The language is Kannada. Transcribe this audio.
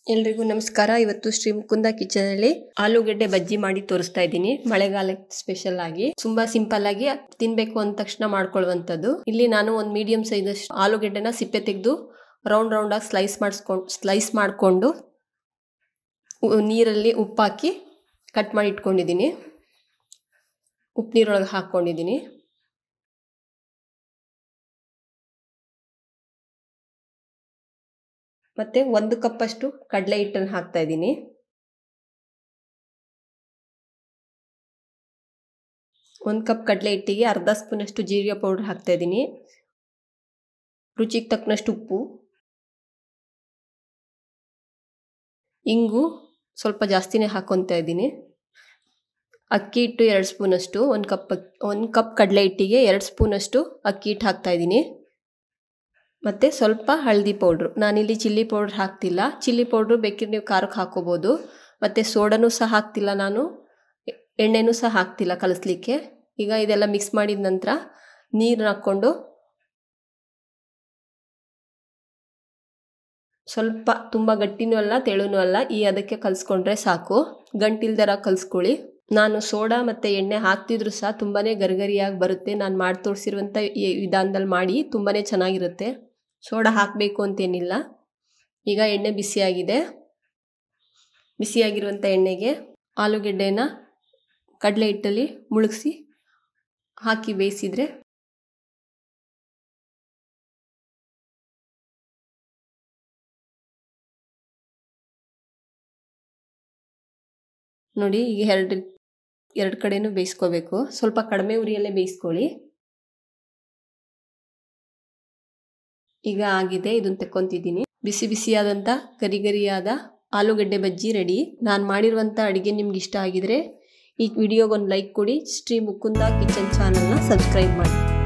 ಎಲ್ರಿಗೂ ನಮಸ್ಕಾರ ಇವತ್ತು ಶ್ರೀ ಮುಕುಂದ ಕಿಚನ್ ಅಲ್ಲಿ ಆಲೂಗೆಡ್ಡೆ ಬಜ್ಜಿ ಮಾಡಿ ತೋರಿಸ್ತಾ ಇದ್ದೀನಿ ಮಳೆಗಾಲಕ್ಕೆ ಸ್ಪೆಷಲ್ ಆಗಿ ತುಂಬಾ ಸಿಂಪಲ್ ಆಗಿ ತಿನ್ಬೇಕು ಅಂದ ತಕ್ಷಣ ಮಾಡ್ಕೊಳ್ಳುವಂಥದ್ದು ಇಲ್ಲಿ ನಾನು ಒಂದು ಮೀಡಿಯಂ ಸೈಜ್ ಆಲೂಗೆಡ್ಡೆನ ಸಿಪ್ಪೆ ತೆಗೆದು ರೌಂಡ್ ರೌಂಡ್ ಆಗಿ ಸ್ಲೈಸ್ ಮಾಡಿಸ್ಕೊಂಡು ಸ್ಲೈಸ್ ಮಾಡಿಕೊಂಡು ನೀರಲ್ಲಿ ಉಪ್ಪಾಕಿ ಕಟ್ ಮಾಡಿ ಇಟ್ಕೊಂಡಿದ್ದೀನಿ ಉಪ್ಪು ನೀರೊಳಗೆ ಹಾಕ್ಕೊಂಡಿದ್ದೀನಿ ಮತ್ತೆ ಒಂದು ಕಪ್ಪಷ್ಟು ಕಡಲೆ ಹಿಟ್ಟನ್ನು ಹಾಕ್ತಾ ಇದ್ದೀನಿ ಒಂದು ಕಪ್ ಕಡಲೆ ಹಿಟ್ಟಿಗೆ ಅರ್ಧ ಸ್ಪೂನಷ್ಟು ಜೀರಿಗೆ ಪೌಡರ್ ಹಾಕ್ತಾ ಇದ್ದೀನಿ ರುಚಿಗೆ ತಕ್ಕನಷ್ಟು ಉಪ್ಪು ಇಂಗು ಸ್ವಲ್ಪ ಜಾಸ್ತಿನೇ ಹಾಕ್ಕೊತಾ ಇದ್ದೀನಿ ಅಕ್ಕಿ ಹಿಟ್ಟು ಎರಡು ಸ್ಪೂನಷ್ಟು ಒಂದು ಕಪ್ ಒಂದು ಕಪ್ ಕಡಲೆ ಹಿಟ್ಟಿಗೆ ಎರಡು ಸ್ಪೂನಷ್ಟು ಅಕ್ಕಿ ಹಿಟ್ಟು ಹಾಕ್ತಾ ಇದ್ದೀನಿ ಮತ್ತು ಸ್ವಲ್ಪ ಹಳದಿ ಪೌಡ್ರು ನಾನಿಲ್ಲಿ ಚಿಲ್ಲಿ ಪೌಡ್ರ್ ಹಾಕ್ತಿಲ್ಲ ಚಿಲ್ಲಿ ಪೌಡ್ರು ಬೇಕಿದ್ರೆ ನೀವು ಖಾರಕ್ಕೆ ಹಾಕೋಬೋದು ಮತ್ತು ಸೋಡನೂ ಸಹ ಹಾಕ್ತಿಲ್ಲ ನಾನು ಎಣ್ಣೆನೂ ಸಹ ಹಾಕ್ತಿಲ್ಲ ಕಲಿಸ್ಲಿಕ್ಕೆ ಈಗ ಇದೆಲ್ಲ ಮಿಕ್ಸ್ ಮಾಡಿದ ನಂತರ ನೀರು ಹಾಕ್ಕೊಂಡು ಸ್ವಲ್ಪ ತುಂಬ ಗಟ್ಟಿನೂ ಅಲ್ಲ ತೆಳುನೂ ಅಲ್ಲ ಈ ಅದಕ್ಕೆ ಕಲಿಸ್ಕೊಂಡ್ರೆ ಸಾಕು ಗಂಟಿಲ್ದರ ಕಲಿಸ್ಕೊಳ್ಳಿ ನಾನು ಸೋಡಾ ಮತ್ತು ಎಣ್ಣೆ ಹಾಕ್ತಿದ್ರು ಸಹ ತುಂಬಾ ಗರಿಗರಿಯಾಗಿ ಬರುತ್ತೆ ನಾನು ಮಾಡಿ ತೋರಿಸಿರುವಂಥ ವಿಧಾನದಲ್ಲಿ ಮಾಡಿ ತುಂಬಾ ಚೆನ್ನಾಗಿರುತ್ತೆ ಸೋಡಾ ಹಾಕಬೇಕು ಅಂತೇನಿಲ್ಲ ಈಗ ಎಣ್ಣೆ ಬಿಸಿಯಾಗಿದೆ ಬಿಸಿಯಾಗಿರುವಂಥ ಎಣ್ಣೆಗೆ ಆಲೂಗೆಡ್ಡೆನ ಕಡಲೆ ಹಿಟ್ಟಲ್ಲಿ ಮುಳುಗಿಸಿ ಹಾಕಿ ಬೇಯಿಸಿದರೆ ನೋಡಿ ಈಗ ಎರಡು ಎರಡು ಕಡೆನೂ ಬೇಯಿಸ್ಕೋಬೇಕು ಸ್ವಲ್ಪ ಕಡಿಮೆ ಉರಿಯಲ್ಲೇ ಬೇಯಿಸ್ಕೊಳ್ಳಿ ಈಗ ಆಗಿದೆ ಇದನ್ನು ತೆಕ್ಕೊಂತಿದ್ದೀನಿ ಬಿಸಿ ಬಿಸಿಯಾದಂಥ ಗರಿ ಗರಿಯಾದ ಆಲೂಗಡ್ಡೆ ಬಜ್ಜಿ ರೆಡಿ ನಾನು ಮಾಡಿರುವಂಥ ಅಡುಗೆ ನಿಮ್ಗೆ ಇಷ್ಟ ಆಗಿದರೆ ಈ ವಿಡಿಯೋಗೊಂದು ಲೈಕ್ ಕೊಡಿ ಶ್ರೀ ಮುಕುಂದ ಕಿಚನ್ ಚಾನಲ್ನ ಸಬ್ಸ್ಕ್ರೈಬ್ ಮಾಡಿ